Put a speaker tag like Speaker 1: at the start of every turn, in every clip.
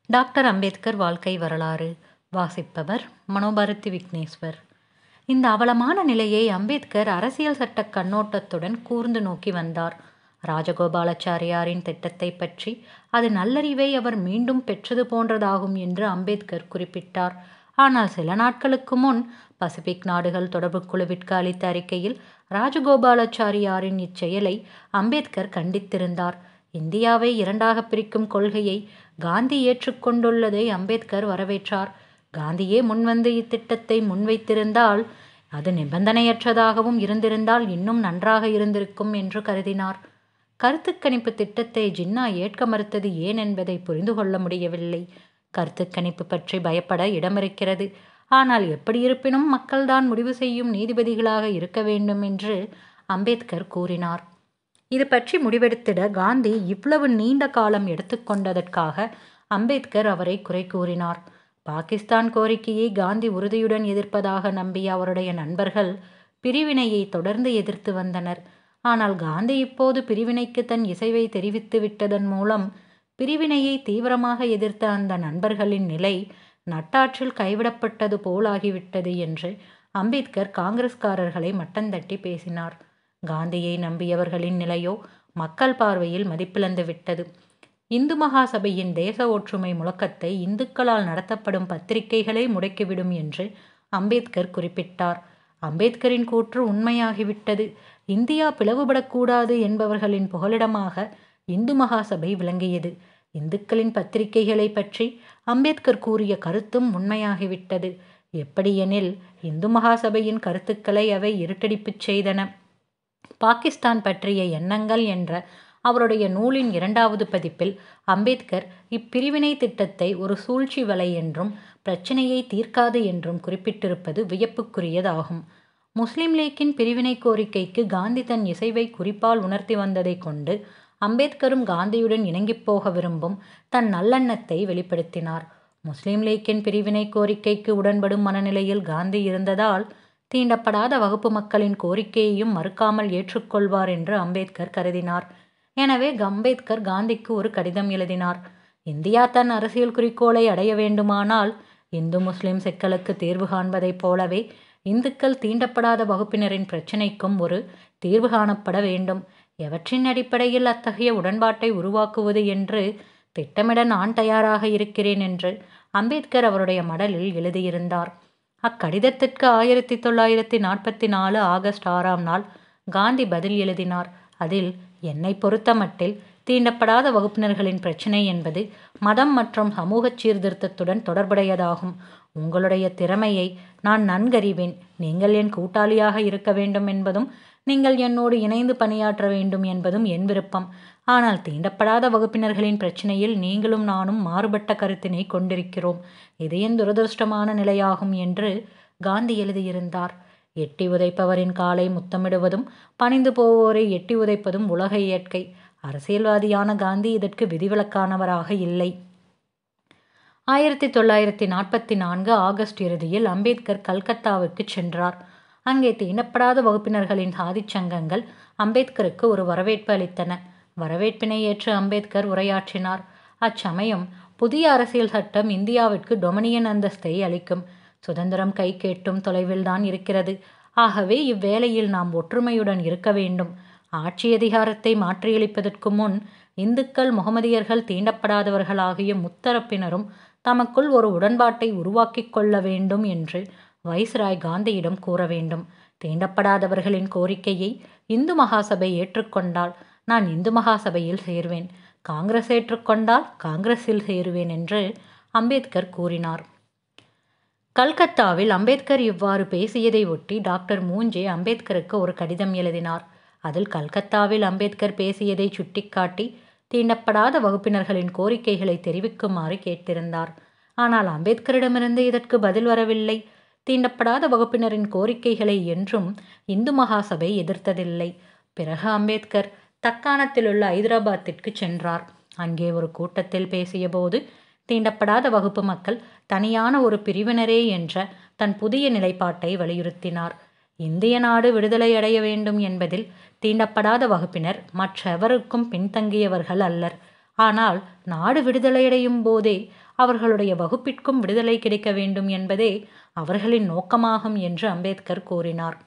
Speaker 1: doctor Ambedkar வாழ்க்கை வரலாறு வாசிப்பவர் மனோபாரதி விக்னேஸ்வர் இந்த அவலமான நிலையை அம்பேத்கர் அரசியல் சட்ட கண்ணோட்டத்துடன் கூர்ந்து நோக்கி வந்தார் ராஜகோபாலாச்சாரியாரின் திட்டத்தை பற்றி அது நல்லறிவை அவர் மீண்டும் பெற்றது போன்றதாகும் என்று அம்பேத்கர் குறிப்பிட்டார் ஆனால் சில நாட்களுக்கு முன் பசிபிக் நாடுகள் தொடர்பு குழுவிற்கு அளித்த அறிக்கையில் ராஜகோபாலாச்சாரியாரின் இச்செயலை அம்பேத்கர் கண்டித்திருந்தார் இந்தியாவை இரண்டாக பிரிக்கும் கொள்கையை காந்தி ஏற்றுக்கொண்டுள்ளதை அம்பேத்கர் வரவேற்றார் காந்தியே முன்வந்து இத்திட்டத்தை முன்வைத்திருந்தால் அது நிபந்தனையற்றதாகவும் இருந்திருந்தால் இன்னும் நன்றாக இருந்திருக்கும் என்று கருதினார் கருத்து கணிப்பு திட்டத்தை ஜின்னா ஏற்க மறுத்தது ஏன் என்பதை புரிந்து கொள்ள முடியவில்லை கருத்து கணிப்பு பற்றி பயப்பட இடமிருக்கிறது ஆனால் எப்படி இருப்பினும் மக்கள்தான் முடிவு செய்யும் நீதிபதிகளாக இருக்க வேண்டும் என்று அம்பேத்கர் கூறினார் இது பற்றி முடிவெடுத்திட காந்தி இவ்வளவு நீண்ட காலம் எடுத்துக்கொண்டதற்காக அம்பேத்கர் அவரை குறை கூறினார் பாகிஸ்தான் கோரிக்கையை காந்தி உறுதியுடன் எதிர்ப்பதாக நம்பிய அவருடைய நண்பர்கள் பிரிவினையை தொடர்ந்து எதிர்த்து வந்தனர் ஆனால் காந்தி இப்போது பிரிவினைக்கு தன் இசைவை தெரிவித்து விட்டதன் மூலம் பிரிவினையை தீவிரமாக எதிர்த்த அந்த நண்பர்களின் நிலை நட்டாற்றில் கைவிடப்பட்டது போலாகிவிட்டது என்று அம்பேத்கர் காங்கிரஸ்காரர்களை மட்டந்தட்டி பேசினார் காந்தியை நம்பியவர்களின் நிலையோ மக்கள் பார்வையில் மதிப்பிழந்து விட்டது இந்து மகாசபையின் தேச ஒற்றுமை முழக்கத்தை இந்துக்களால் நடத்தப்படும் பத்திரிகைகளே முடக்கிவிடும் என்று அம்பேத்கர் குறிப்பிட்டார் அம்பேத்கரின் கூற்று உண்மையாகிவிட்டது இந்தியா பிளவுபடக்கூடாது என்பவர்களின் புகலிடமாக இந்து மகாசபை விளங்கியது இந்துக்களின் பத்திரிகைகளை பற்றி அம்பேத்கர் கூறிய கருத்தும் உண்மையாகிவிட்டது எப்படியெனில் இந்து மகாசபையின் கருத்துக்களை அவை இருட்டடிப்புச் செய்தன பாகிஸ்தான் பற்றிய எண்ணங்கள் என்ற அவருடைய நூலின் இரண்டாவது பதிப்பில் அம்பேத்கர் இப்பிரிவினை திட்டத்தை ஒரு சூழ்ச்சி வலை என்றும் பிரச்சனையை தீர்க்காது என்றும் குறிப்பிட்டிருப்பது வியப்புக்குரியதாகும் முஸ்லிம் லீக்கின் பிரிவினை கோரிக்கைக்கு காந்தி தன் இசைவை குறிப்பால் உணர்த்தி வந்ததை கொண்டு அம்பேத்கரும் காந்தியுடன் இணங்கிப் போக விரும்பும் தன் நல்லெண்ணத்தை வெளிப்படுத்தினார் முஸ்லிம் லீக்கின் பிரிவினை கோரிக்கைக்கு உடன்படும் மனநிலையில் காந்தி இருந்ததால் தீண்டப்படாத வகுப்பு மக்களின் கோரிக்கையையும் மறுக்காமல் ஏற்றுக்கொள்வார் என்று அம்பேத்கர் கருதினார் எனவே அம்பேத்கர் காந்திக்கு ஒரு கடிதம் எழுதினார் இந்தியா தன் அரசியல் குறிக்கோளை அடைய வேண்டுமானால் இந்து முஸ்லிம் சிக்கலுக்கு தீர்வு காண்பதைப் போலவே இந்துக்கள் தீண்டப்படாத வகுப்பினரின் பிரச்சினைக்கும் ஒரு தீர்வு காணப்பட வேண்டும் எவற்றின் அடிப்படையில் அத்தகைய உடன்பாட்டை உருவாக்குவது என்று திட்டமிட நான் தயாராக இருக்கிறேன் என்று அம்பேத்கர் அவருடைய மடலில் எழுதியிருந்தார் அக்கடிதத்திற்கு ஆயிரத்தி தொள்ளாயிரத்தி நாற்பத்தி நாலு ஆகஸ்ட் ஆறாம் நாள் காந்தி பதில் எழுதினார் அதில் என்னை பொறுத்தமட்டில் தீண்டப்படாத வகுப்பினர்களின் பிரச்சினை என்பது மதம் மற்றும் சமூக சீர்திருத்தத்துடன் தொடர்புடையதாகும் உங்களுடைய திறமையை நான் நன்கறிவேன் நீங்கள் என் கூட்டாளியாக இருக்க வேண்டும் என்பதும் நீங்கள் என்னோடு இணைந்து பணியாற்ற வேண்டும் என்பதும் என் விருப்பம் ஆனால் தீண்டப்படாத வகுப்பினர்களின் பிரச்சனையில் நீங்களும் நானும் மாறுபட்ட கருத்தினை கொண்டிருக்கிறோம் இது என் துரதிருஷ்டமான நிலையாகும் என்று காந்தி எழுதியிருந்தார் எட்டி உதைப்பவரின் காலை முத்தமிடுவதும் பணிந்து போவோரை எட்டி உதைப்பதும் உலக இயற்கை அரசியல்வாதியான காந்தி இதற்கு விதிவிலக்கானவராக இல்லை ஆயிரத்தி தொள்ளாயிரத்தி நாற்பத்தி நான்கு ஆகஸ்ட் இறுதியில் அம்பேத்கர் கல்கத்தாவுக்கு சென்றார் அங்கே தீண்டப்படாத வகுப்பினர்களின் சாதிச் சங்கங்கள் அம்பேத்கருக்கு ஒரு வரவேற்பு அளித்தன வரவேற்பினை ஏற்று அம்பேத்கர் உரையாற்றினார் அச்சமயம் புதிய அரசியல் சட்டம் இந்தியாவிற்கு டொமினியன் அந்தஸ்தை அளிக்கும் சுதந்திரம் கை கேட்டும் தொலைவில்தான் இருக்கிறது ஆகவே இவ்வேளையில் நாம் ஒற்றுமையுடன் இருக்க வேண்டும் ஆட்சி அதிகாரத்தை மாற்றியளிப்பதற்கு முன் இந்துக்கள் முகமதியர்கள் தீண்டப்படாதவர்கள் ஆகிய முத்தரப்பினரும் தமக்குள் ஒரு உடன்பாட்டை உருவாக்கி கொள்ள வேண்டும் என்று வைஸ்ராய் காந்தியிடம் கூற வேண்டும் தீண்டப்படாதவர்களின் கோரிக்கையை இந்து மகாசபை ஏற்றுக்கொண்டால் நான் இந்து மகாசபையில் சேர்வேன் காங்கிரஸ் ஏற்றுக்கொண்டால் காங்கிரஸில் சேருவேன் என்று அம்பேத்கர் கூறினார் கல்கத்தாவில் அம்பேத்கர் இவ்வாறு பேசியதை ஒட்டி டாக்டர் மூஞ்சே அம்பேத்கருக்கு ஒரு கடிதம் எழுதினார் அதில் கல்கத்தாவில் அம்பேத்கர் பேசியதை சுட்டிக்காட்டி தீண்டப்படாத வகுப்பினர்களின் கோரிக்கைகளை தெரிவிக்குமாறு கேட்டிருந்தார் ஆனால் அம்பேத்கரிடமிருந்து இதற்கு பதில் வரவில்லை தீண்டப்படாத வகுப்பினரின் கோரிக்கைகளை என்றும் இந்து மகாசபை எதிர்த்ததில்லை பிறகு அம்பேத்கர் தக்காணத்திலுள்ள ஐதராபாத்திற்கு சென்றார் அங்கே ஒரு கூட்டத்தில் பேசியபோது தீண்டப்படாத வகுப்பு மக்கள் தனியான ஒரு பிரிவினரே என்ற தன் புதிய நிலைப்பாட்டை வலியுறுத்தினார் இந்திய நாடு விடுதலை அடைய வேண்டும் என்பதில் தீண்டப்படாத வகுப்பினர் மற்றெவருக்கும் பின்தங்கியவர்கள் அல்லர் ஆனால் நாடு விடுதலையடையும் போதே அவர்களுடைய வகுப்பிற்கும் விடுதலை கிடைக்க வேண்டும் என்பதே அவர்களின் நோக்கமாகும் என்று அம்பேத்கர் கூறினார்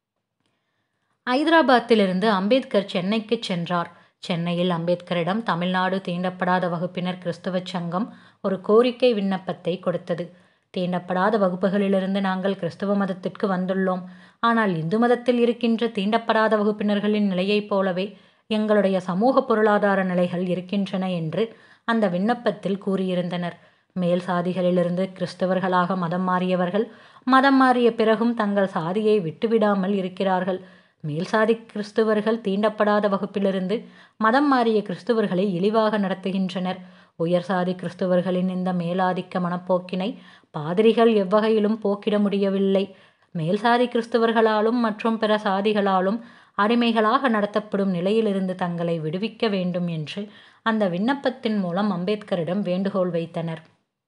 Speaker 1: ஐதராபாத்திலிருந்து அம்பேத்கர் சென்னைக்கு சென்றார் சென்னையில் அம்பேத்கரிடம் தமிழ்நாடு தீண்டப்படாத வகுப்பினர் கிறிஸ்தவ சங்கம் ஒரு கோரிக்கை விண்ணப்பத்தை கொடுத்தது தீண்டப்படாத வகுப்புகளிலிருந்து நாங்கள் கிறிஸ்தவ மதத்திற்கு வந்துள்ளோம் ஆனால் இந்து மதத்தில் இருக்கின்ற தீண்டப்படாத வகுப்பினர்களின் நிலையைப் போலவே எங்களுடைய சமூக பொருளாதார நிலைகள் இருக்கின்றன என்று அந்த விண்ணப்பத்தில் கூறியிருந்தனர் மேல் சாதிகளிலிருந்து கிறிஸ்தவர்களாக மதம் மாறியவர்கள் மதம் மாறிய பிறகும் தங்கள் சாதியை விட்டுவிடாமல் இருக்கிறார்கள் மேல் சாதி கிறிஸ்துவர்கள் தீண்டப்படாத வகுப்பிலிருந்து மதம் மாறிய கிறிஸ்துவர்களை இழிவாக நடத்துகின்றனர் உயர் சாதி கிறிஸ்துவர்களின் இந்த மேலாதிக்க மனப்போக்கினை பாதிரிகள் எவ்வகையிலும் போக்கிட முடியவில்லை மேல் சாதி கிறிஸ்துவர்களாலும் மற்றும் பிற சாதிகளாலும் அடிமைகளாக நடத்தப்படும் நிலையிலிருந்து தங்களை விடுவிக்க வேண்டும் என்று அந்த விண்ணப்பத்தின் மூலம் அம்பேத்கரிடம் வேண்டுகோள் வைத்தனர்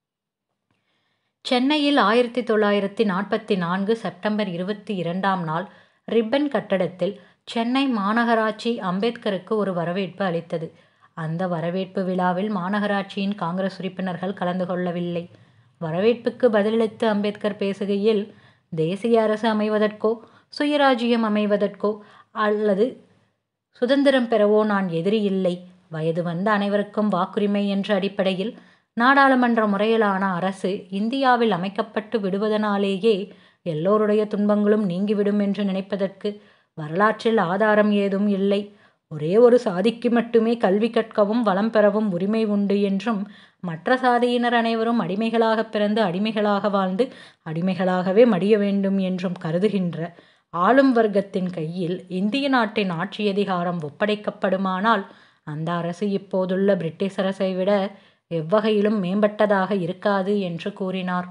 Speaker 1: சென்னையில் ஆயிரத்தி தொள்ளாயிரத்தி நாற்பத்தி நான்கு செப்டம்பர் இருபத்தி இரண்டாம் நாள் ரிப்பன் கட்டடத்தில் சென்னை மாநகராட்சி அம்பேத்கருக்கு ஒரு வரவேற்பு அளித்தது அந்த வரவேற்பு விழாவில் மாநகராட்சியின் காங்கிரஸ் உறுப்பினர்கள் கலந்து கொள்ளவில்லை வரவேற்புக்கு பதிலளித்து அம்பேத்கர் பேசுகையில் தேசிய அரசு அமைவதற்கோ சுயராஜ்யம் அமைவதற்கோ அல்லது சுதந்திரம் பெறவோ நான் எதிரி இல்லை வயது வந்த அனைவருக்கும் வாக்குரிமை என்ற அடிப்படையில் நாடாளுமன்ற முறையிலான அரசு இந்தியாவில் அமைக்கப்பட்டு விடுவதனாலேயே எல்லோருடைய துன்பங்களும் நீங்கிவிடும் என்று நினைப்பதற்கு வரலாற்றில் ஆதாரம் ஏதும் இல்லை ஒரே ஒரு சாதிக்கு மட்டுமே கல்வி கற்கவும் வளம் பெறவும் உரிமை உண்டு என்றும் மற்ற சாதியினர் அனைவரும் அடிமைகளாக பிறந்து அடிமைகளாக வாழ்ந்து அடிமைகளாகவே மடிய வேண்டும் என்றும் கருதுகின்ற ஆளும் வர்க்கத்தின் கையில் இந்திய நாட்டின் ஆட்சி அதிகாரம் ஒப்படைக்கப்படுமானால் அந்த அரசு இப்போதுள்ள பிரிட்டிஷ் அரசை விட எவ்வகையிலும் மேம்பட்டதாக இருக்காது என்று கூறினார்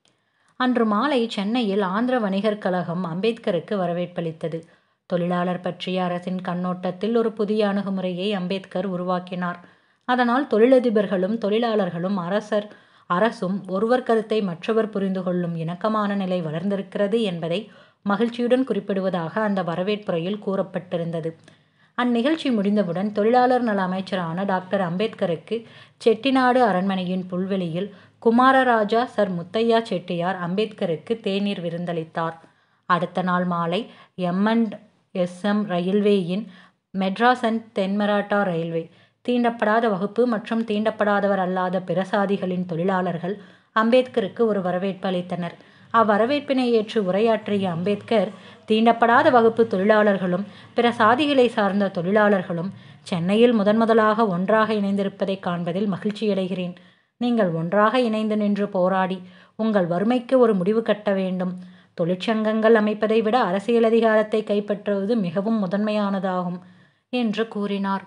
Speaker 1: அன்று மாலை சென்னையில் ஆந்திர வணிகர் கழகம் அம்பேத்கருக்கு வரவேற்பளித்தது தொழிலாளர் பற்றிய அரசின் கண்ணோட்டத்தில் ஒரு புதிய அணுகுமுறையை அம்பேத்கர் உருவாக்கினார் அதனால் தொழிலதிபர்களும் தொழிலாளர்களும் அரசர் அரசும் ஒருவர் கருத்தை மற்றவர் புரிந்து கொள்ளும் இணக்கமான நிலை வளர்ந்திருக்கிறது என்பதை மகிழ்ச்சியுடன் குறிப்பிடுவதாக அந்த வரவேற்புரையில் கூறப்பட்டிருந்தது அந்நிகழ்ச்சி முடிந்தவுடன் தொழிலாளர் நல அமைச்சரான டாக்டர் அம்பேத்கருக்கு செட்டிநாடு அரண்மனையின் புல்வெளியில் குமாரராஜா சர் முத்தையா செட்டியார் அம்பேத்கருக்கு தேநீர் விருந்தளித்தார் அடுத்த நாள் மாலை எம்எண்ட் எஸ்எம் ரயில்வேயின் மெட்ராஸ் அண்ட் தென்மராட்டா ரயில்வே தீண்டப்படாத வகுப்பு மற்றும் தீண்டப்படாதவர் அல்லாத பிற சாதிகளின் தொழிலாளர்கள் அம்பேத்கருக்கு ஒரு வரவேற்பு அளித்தனர் அவ்வரவேற்பினை ஏற்று உரையாற்றிய அம்பேத்கர் தீண்டப்படாத வகுப்பு தொழிலாளர்களும் பிற சாதிகளை சார்ந்த தொழிலாளர்களும் சென்னையில் முதன் முதலாக ஒன்றாக இணைந்திருப்பதை காண்பதில் மகிழ்ச்சியடைகிறேன் நீங்கள் ஒன்றாக இணைந்து நின்று போராடி உங்கள் வறுமைக்கு ஒரு முடிவு கட்ட வேண்டும் தொழிற்சங்கங்கள் அமைப்பதை விட அரசியல் அதிகாரத்தை கைப்பற்றுவது மிகவும் முதன்மையானதாகும் என்று கூறினார்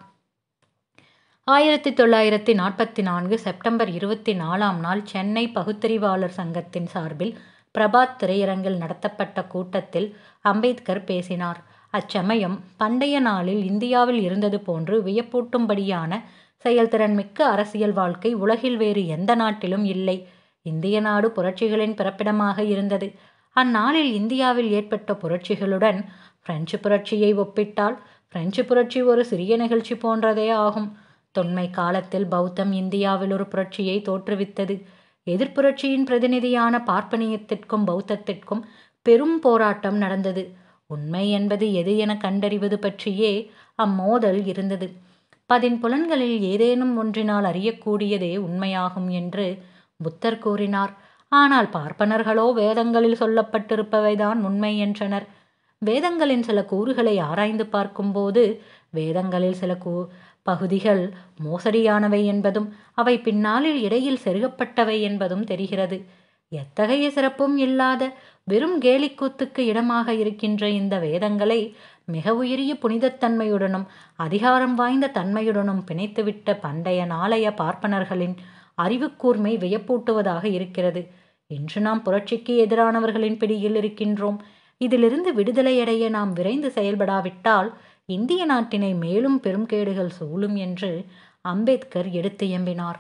Speaker 1: ஆயிரத்தி தொள்ளாயிரத்தி நாற்பத்தி நான்கு செப்டம்பர் இருபத்தி நாலாம் நாள் சென்னை பகுத்தறிவாளர் சங்கத்தின் சார்பில் பிரபாத் திரையரங்கில் நடத்தப்பட்ட கூட்டத்தில் அம்பேத்கர் பேசினார் அச்சமயம் பண்டைய நாளில் இந்தியாவில் இருந்தது போன்று வியப்பூட்டும்படியான செயல்திறன் மிக்க அரசியல் வாழ்க்கை உலகில் வேறு எந்த நாட்டிலும் இல்லை இந்திய நாடு புரட்சிகளின் பிறப்பிடமாக இருந்தது அந்நாளில் இந்தியாவில் ஏற்பட்ட புரட்சிகளுடன் பிரெஞ்சு புரட்சியை ஒப்பிட்டால் பிரெஞ்சு புரட்சி ஒரு சிறிய நிகழ்ச்சி போன்றதே ஆகும் தொன்மை காலத்தில் பௌத்தம் இந்தியாவில் ஒரு புரட்சியை தோற்றுவித்தது எதிர்ப்புரட்சியின் பிரதிநிதியான பார்ப்பனியத்திற்கும் பௌத்தத்திற்கும் பெரும் போராட்டம் நடந்தது உண்மை என்பது எது என கண்டறிவது பற்றியே அம்மோதல் இருந்தது பதின் புலன்களில் ஏதேனும் ஒன்றினால் அறியக்கூடியதே உண்மையாகும் என்று புத்தர் கூறினார் ஆனால் பார்ப்பனர்களோ வேதங்களில் சொல்லப்பட்டிருப்பவைதான் உண்மை என்றனர் வேதங்களின் சில கூறுகளை ஆராய்ந்து பார்க்கும்போது வேதங்களில் சில கூ பகுதிகள் மோசடியானவை என்பதும் அவை பின்னாளில் இடையில் செருகப்பட்டவை என்பதும் தெரிகிறது எத்தகைய சிறப்பும் இல்லாத வெறும் கேலிக்கூத்துக்கு இடமாக இருக்கின்ற இந்த வேதங்களை மிக உயரிய புனிதத்தன்மையுடனும் அதிகாரம் வாய்ந்த தன்மையுடனும் பிணைத்துவிட்ட பண்டைய நாளைய பார்ப்பனர்களின் அறிவுக்கூர்மை வியப்பூட்டுவதாக இருக்கிறது இன்று நாம் புரட்சிக்கு எதிரானவர்களின் பிடியில் இருக்கின்றோம் இதிலிருந்து விடுதலையடைய நாம் விரைந்து செயல்படாவிட்டால் இந்திய நாட்டினை மேலும் பெரும் கேடுகள் சூழும் என்று அம்பேத்கர் எடுத்து எம்பினார்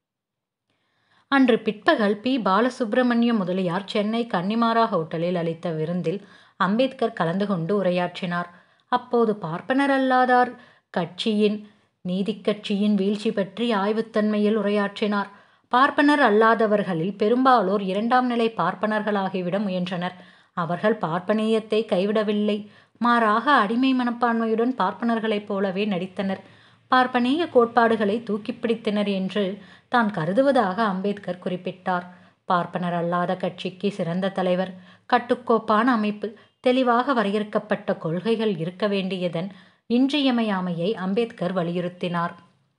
Speaker 1: அன்று பிற்பகல் பி பாலசுப்பிரமணிய முதலியார் சென்னை கன்னிமாரா ஹோட்டலில் அளித்த விருந்தில் அம்பேத்கர் கலந்து கொண்டு உரையாற்றினார் அப்போது பார்ப்பனர் அல்லாதார் கட்சியின் நீதிக் கட்சியின் வீழ்ச்சி பற்றி ஆய்வுத்தன்மையில் உரையாற்றினார் பார்ப்பனர் அல்லாதவர்களில் பெரும்பாலோர் இரண்டாம் நிலை பார்ப்பனர்களாகிவிட முயன்றனர் அவர்கள் பார்ப்பனீயத்தை கைவிடவில்லை மாறாக அடிமை மனப்பான்மையுடன் பார்ப்பனர்களைப் போலவே நடித்தனர் பார்ப்பனீய கோட்பாடுகளை தூக்கி பிடித்தனர் என்று தான் கருதுவதாக அம்பேத்கர் குறிப்பிட்டார் பார்ப்பனர் அல்லாத கட்சிக்கு சிறந்த தலைவர் கட்டுக்கோப்பான அமைப்பு தெளிவாக வரையறுக்கப்பட்ட கொள்கைகள் இருக்க வேண்டியதன் இன்றியமையாமையை அம்பேத்கர் வலியுறுத்தினார்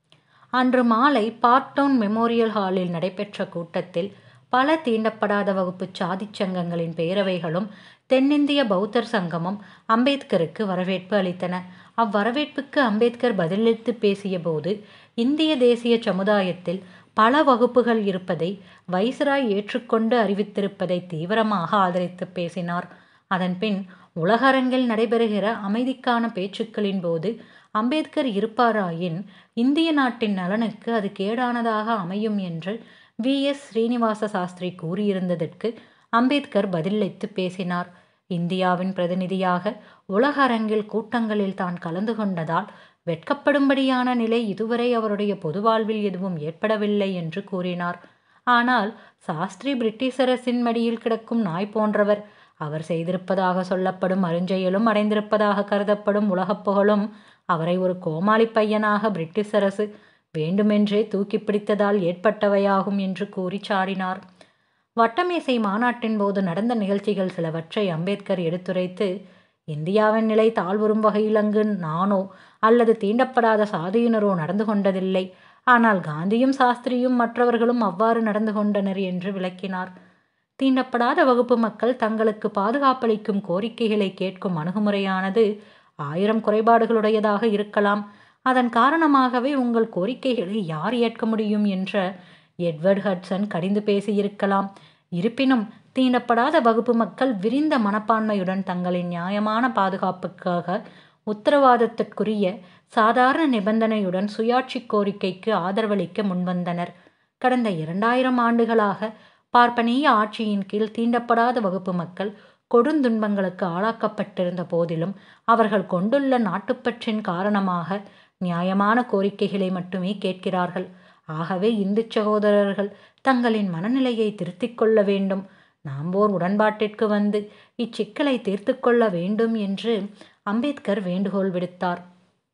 Speaker 1: அன்று மாலை பார்க்டவுன் மெமோரியல் ஹாலில் நடைபெற்ற கூட்டத்தில் பல தீண்டப்படாத வகுப்பு சாதிச் சங்கங்களின் பேரவைகளும் தென்னிந்திய பௌத்தர் சங்கமும் அம்பேத்கருக்கு வரவேற்பு அளித்தன அவ்வரவேற்புக்கு அம்பேத்கர் பதிலளித்து பேசியபோது இந்திய தேசிய சமுதாயத்தில் பல வகுப்புகள் இருப்பதை வைஸ்ராய் ஏற்றுக்கொண்டு அறிவித்திருப்பதை தீவிரமாக ஆதரித்து பேசினார் அதன்பின் உலகரங்கில் நடைபெறுகிற அமைதிக்கான பேச்சுக்களின் போது அம்பேத்கர் இருப்பாராயின் இந்திய நாட்டின் நலனுக்கு அது கேடானதாக அமையும் என்று வி எஸ் ஸ்ரீனிவாச சாஸ்திரி கூறியிருந்ததற்கு அம்பேத்கர் பதிலளித்து பேசினார் இந்தியாவின் பிரதிநிதியாக உலக அரங்கில் கூட்டங்களில் தான் கலந்து கொண்டதால் வெட்கப்படும்படியான நிலை இதுவரை அவருடைய பொது வாழ்வில் எதுவும் ஏற்படவில்லை என்று கூறினார் ஆனால் சாஸ்திரி பிரிட்டிஷ் அரசின் மடியில் கிடக்கும் நாய் போன்றவர் அவர் செய்திருப்பதாக சொல்லப்படும் அருஞ்செயலும் அடைந்திருப்பதாக கருதப்படும் உலகப் புகழும் அவரை ஒரு கோமாளி பையனாக பிரிட்டிஷ் அரசு வேண்டுமென்றே தூக்கி பிடித்ததால் ஏற்பட்டவையாகும் என்று கூறி சாடினார் வட்டமேசை மாநாட்டின் போது நடந்த நிகழ்ச்சிகள் சிலவற்றை அம்பேத்கர் எடுத்துரைத்து இந்தியாவின் நிலை தாழ்வுறும் வகையில் அங்கு நானோ அல்லது தீண்டப்படாத சாதியினரோ நடந்து கொண்டதில்லை ஆனால் காந்தியும் சாஸ்திரியும் மற்றவர்களும் அவ்வாறு நடந்து கொண்டனர் என்று விளக்கினார் தீண்டப்படாத வகுப்பு மக்கள் தங்களுக்கு பாதுகாப்பளிக்கும் கோரிக்கைகளை கேட்கும் அணுகுமுறையானது ஆயிரம் குறைபாடுகளுடையதாக இருக்கலாம் அதன் காரணமாகவே உங்கள் கோரிக்கைகளை யார் ஏற்க முடியும் என்ற எட்வர்ட் ஹட்சன் கடிந்து பேசியிருக்கலாம் இருப்பினும் தீண்டப்படாத வகுப்பு மக்கள் விரிந்த மனப்பான்மையுடன் தங்களின் நியாயமான பாதுகாப்புக்காக உத்தரவாதத்திற்குரிய சாதாரண நிபந்தனையுடன் சுயாட்சி கோரிக்கைக்கு ஆதரவளிக்க முன்வந்தனர் கடந்த இரண்டாயிரம் ஆண்டுகளாக பார்ப்பனீய ஆட்சியின் கீழ் தீண்டப்படாத வகுப்பு மக்கள் கொடுந்துன்பங்களுக்கு ஆளாக்கப்பட்டிருந்த போதிலும் அவர்கள் கொண்டுள்ள நாட்டுப்பற்றின் காரணமாக நியாயமான கோரிக்கைகளை மட்டுமே கேட்கிறார்கள் ஆகவே இந்து சகோதரர்கள் தங்களின் மனநிலையை திருத்திக் கொள்ள வேண்டும் நாம் ஓர் உடன்பாட்டிற்கு வந்து இச்சிக்கலை தீர்த்து கொள்ள வேண்டும் என்று அம்பேத்கர் வேண்டுகோள் விடுத்தார்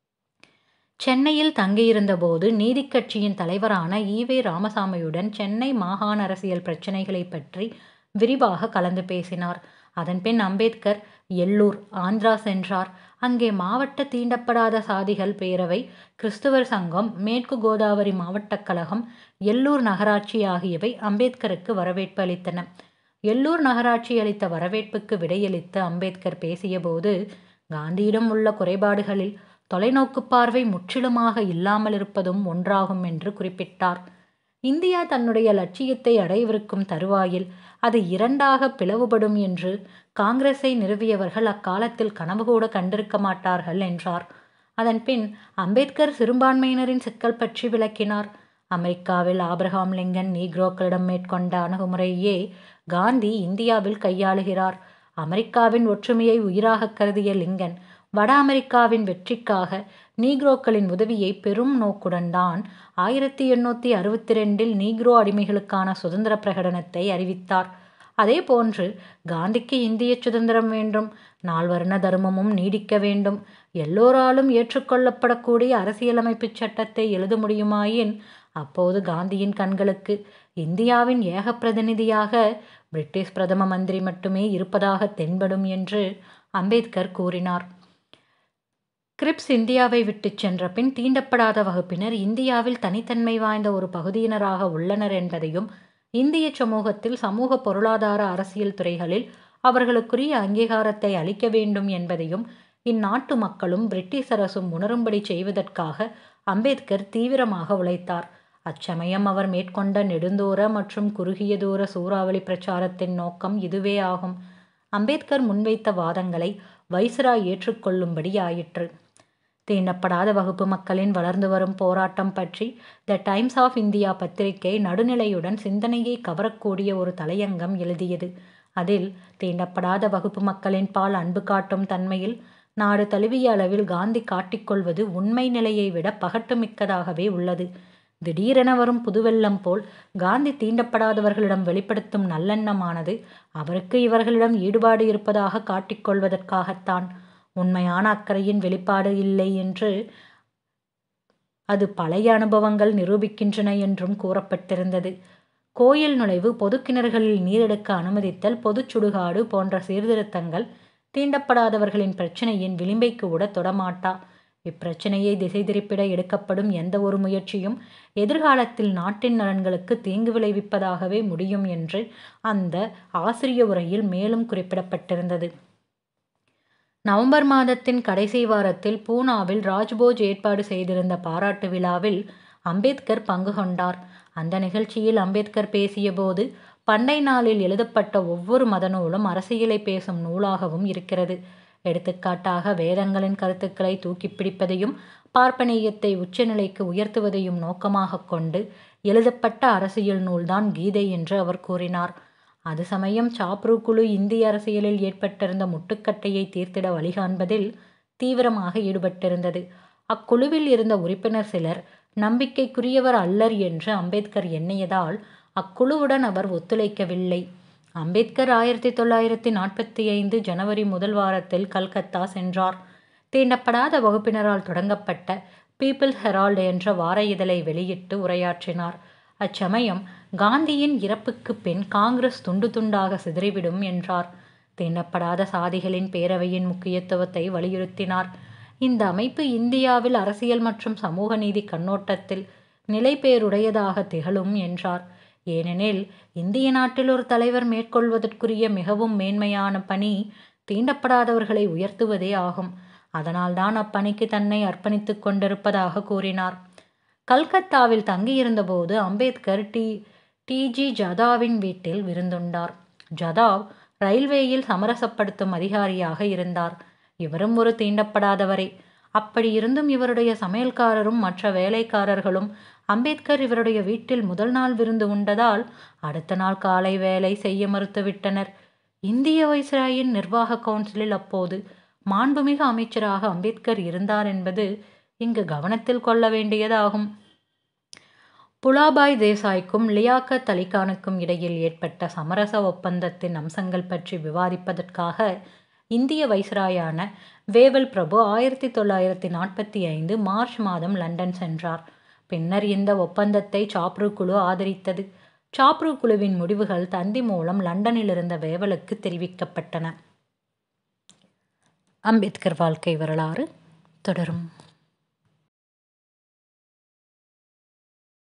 Speaker 1: சென்னையில் தங்கியிருந்தபோது நீதிக் கட்சியின் தலைவரான ஈவே ராமசாமியுடன் சென்னை மாகாண அரசியல் பிரச்சினைகளை பற்றி விரிவாக கலந்து பேசினார் அதன்பின் அம்பேத்கர் எல்லூர் ஆந்திரா சென்றார் அங்கே மாவட்ட தீண்டப்படாத சாதிகள் பேரவை கிறிஸ்துவர் சங்கம் மேற்கு கோதாவரி மாவட்டக் கழகம் எல்லூர் நகராட்சி ஆகியவை அம்பேத்கருக்கு வரவேற்பு அளித்தன எல்லூர் நகராட்சி அளித்த வரவேற்புக்கு விடையளித்த அம்பேத்கர் பேசியபோது காந்தியிடம் உள்ள குறைபாடுகளில் தொலைநோக்கு பார்வை முற்றிலுமாக இல்லாமல் இருப்பதும் ஒன்றாகும் என்று குறிப்பிட்டார் இந்தியா தன்னுடைய லட்சியத்தை அடையவிருக்கும் தருவாயில் அது இரண்டாக பிளவுபடும் என்று காங்கிரஸை நிறுவியவர்கள் அக்காலத்தில் கனவு கூட கண்டிருக்க மாட்டார்கள் என்றார் அதன்பின் அம்பேத்கர் சிறுபான்மையினரின் சிக்கல் பற்றி விளக்கினார் அமெரிக்காவில் ஆப்ரஹாம் லிங்கன் நீக்ரோக்களிடம் மேற்கொண்ட அணுகுமுறையே காந்தி இந்தியாவில் கையாளுகிறார் அமெரிக்காவின் ஒற்றுமையை உயிராக கருதிய லிங்கன் வட அமெரிக்காவின் வெற்றிக்காக நீக்ரோக்களின் உதவியை பெரும் நோக்குடன் தான் ஆயிரத்தி எண்ணூற்றி அறுபத்தி ரெண்டில் நீக்ரோ அடிமைகளுக்கான சுதந்திர பிரகடனத்தை அறிவித்தார் அதே போன்று காந்திக்கு இந்திய சுதந்திரம் வேண்டும் நால்வர்ண தர்மமும் நீடிக்க வேண்டும் எல்லோராலும் ஏற்றுக்கொள்ளப்படக்கூடிய அரசியலமைப்பு சட்டத்தை எழுத முடியுமாயின் அப்போது காந்தியின் கண்களுக்கு இந்தியாவின் ஏக பிரதிநிதியாக பிரிட்டிஷ் பிரதம மந்திரி மட்டுமே இருப்பதாக தென்படும் என்று அம்பேத்கர் கூறினார் கிரிப்ஸ் இந்தியாவை விட்டுச் சென்ற பின் தீண்டப்படாத வகுப்பினர் இந்தியாவில் தனித்தன்மை வாய்ந்த ஒரு பகுதியினராக உள்ளனர் என்பதையும் இந்திய சமூகத்தில் சமூக பொருளாதார அரசியல் துறைகளில் அவர்களுக்குரிய அங்கீகாரத்தை அளிக்க வேண்டும் என்பதையும் இந்நாட்டு மக்களும் பிரிட்டிஷ் அரசும் உணரும்படி செய்வதற்காக அம்பேத்கர் தீவிரமாக உழைத்தார் அச்சமயம் அவர் மேற்கொண்ட நெடுந்தூர மற்றும் குறுகிய தூர சூறாவளி பிரச்சாரத்தின் நோக்கம் இதுவே ஆகும் அம்பேத்கர் முன்வைத்த வாதங்களை வைஸ்ராய் ஏற்றுக்கொள்ளும்படி ஆயிற்று தீண்டப்படாத வகுப்பு மக்களின் வளர்ந்து வரும் போராட்டம் பற்றி த டைம்ஸ் ஆஃப் இந்தியா பத்திரிகை நடுநிலையுடன் சிந்தனையை கவரக்கூடிய ஒரு தலையங்கம் எழுதியது அதில் தீண்டப்படாத வகுப்பு மக்களின் பால் அன்பு காட்டும் தன்மையில் நாடு தழுவிய அளவில் காந்தி காட்டிக்கொள்வது உண்மை நிலையை விட பகட்டுமிக்கதாகவே உள்ளது திடீரென வரும் புதுவெள்ளம் போல் காந்தி தீண்டப்படாதவர்களிடம் வெளிப்படுத்தும் நல்லெண்ணமானது அவருக்கு இவர்களிடம் ஈடுபாடு இருப்பதாக காட்டிக்கொள்வதற்காகத்தான் உண்மையான அக்கறையின் வெளிப்பாடு இல்லை என்று அது பழைய அனுபவங்கள் நிரூபிக்கின்றன என்றும் கூறப்பட்டிருந்தது கோயில் நுழைவு பொது கிணறுகளில் நீரெடுக்க அனுமதித்தல் பொதுச் சுடுகாடு போன்ற சீர்திருத்தங்கள் தீண்டப்படாதவர்களின் பிரச்சனையின் விளிம்பை கூட தொடமாட்டா இப்பிரச்சனையை திசை திருப்பிட எடுக்கப்படும் எந்த ஒரு முயற்சியும் எதிர்காலத்தில் நாட்டின் நலன்களுக்கு தீங்கு விளைவிப்பதாகவே முடியும் என்று அந்த ஆசிரிய உரையில் மேலும் குறிப்பிடப்பட்டிருந்தது நவம்பர் மாதத்தின் கடைசி வாரத்தில் பூனாவில் ராஜ்போஜ் ஏற்பாடு செய்திருந்த பாராட்டு விழாவில் அம்பேத்கர் பங்கு கொண்டார் அந்த நிகழ்ச்சியில் அம்பேத்கர் பேசியபோது பண்டை நாளில் எழுதப்பட்ட ஒவ்வொரு மத நூலும் அரசியலை பேசும் நூலாகவும் இருக்கிறது எடுத்துக்காட்டாக வேதங்களின் கருத்துக்களை தூக்கி பிடிப்பதையும் பார்ப்பனியத்தை உச்சநிலைக்கு உயர்த்துவதையும் நோக்கமாக கொண்டு எழுதப்பட்ட அரசியல் நூல்தான் கீதை என்று அவர் கூறினார் அது சமயம் சாப்ரு குழு இந்திய அரசியலில் ஏற்பட்டிருந்த முட்டுக்கட்டையை தீர்த்திட வழிகாண்பதில் தீவிரமாக ஈடுபட்டிருந்தது அக்குழுவில் இருந்த உறுப்பினர் சிலர் நம்பிக்கைக்குரியவர் அல்லர் என்று அம்பேத்கர் எண்ணியதால் அக்குழுவுடன் அவர் ஒத்துழைக்கவில்லை அம்பேத்கர் ஆயிரத்தி தொள்ளாயிரத்தி நாற்பத்தி ஐந்து ஜனவரி முதல் வாரத்தில் கல்கத்தா சென்றார் தீண்டப்படாத வகுப்பினரால் தொடங்கப்பட்ட பீப்பிள் ஹெரால்டு என்ற வார இதழை வெளியிட்டு உரையாற்றினார் அச்சமயம் காந்தியின் இறப்புக்கு பின் காங்கிரஸ் துண்டு துண்டாக சிதறிவிடும் என்றார் தீண்டப்படாத சாதிகளின் பேரவையின் முக்கியத்துவத்தை வலியுறுத்தினார் இந்த அமைப்பு இந்தியாவில் அரசியல் மற்றும் சமூக நீதி கண்ணோட்டத்தில் நிலைபேருடையதாக திகழும் என்றார் ஏனெனில் இந்திய நாட்டில் ஒரு தலைவர் மேற்கொள்வதற்குரிய மிகவும் மேன்மையான பணி தீண்டப்படாதவர்களை உயர்த்துவதே ஆகும் அதனால்தான் அப்பணிக்கு தன்னை அர்ப்பணித்துக் கொண்டிருப்பதாக கூறினார் கல்கத்தாவில் தங்கியிருந்தபோது அம்பேத்கர் டி டிஜி ஜதாவின் வீட்டில் விருந்துண்டார் ஜதாவ் ரயில்வேயில் சமரசப்படுத்தும் அதிகாரியாக இருந்தார் இவரும் ஒரு தீண்டப்படாதவரே அப்படி இருந்தும் இவருடைய சமையல்காரரும் மற்ற வேலைக்காரர்களும் அம்பேத்கர் இவருடைய வீட்டில் முதல் நாள் விருந்து உண்டதால் அடுத்த நாள் காலை வேலை செய்ய மறுத்துவிட்டனர் இந்திய வைஸ்ராயின் நிர்வாக கவுன்சிலில் அப்போது மாண்புமிகு அமைச்சராக அம்பேத்கர் இருந்தார் என்பது இங்கு கவனத்தில் கொள்ள வேண்டியதாகும் புலாபாய் தேசாய்க்கும் லியாக்கத் அலிகானுக்கும் இடையில் ஏற்பட்ட சமரச ஒப்பந்தத்தின் அம்சங்கள் பற்றி விவாதிப்பதற்காக இந்திய வைஸ்ராயான வேவல் பிரபு ஆயிரத்தி தொள்ளாயிரத்தி நாற்பத்தி ஐந்து மார்ச் மாதம் லண்டன் சென்றார் பின்னர் இந்த ஒப்பந்தத்தை சாப்ரு குழு ஆதரித்தது சாப்ரு குழுவின் முடிவுகள் தந்தி மூலம் லண்டனில் இருந்த வேவலுக்கு தெரிவிக்கப்பட்டன அம்பேத்கர் வாழ்க்கை வரலாறு தொடரும்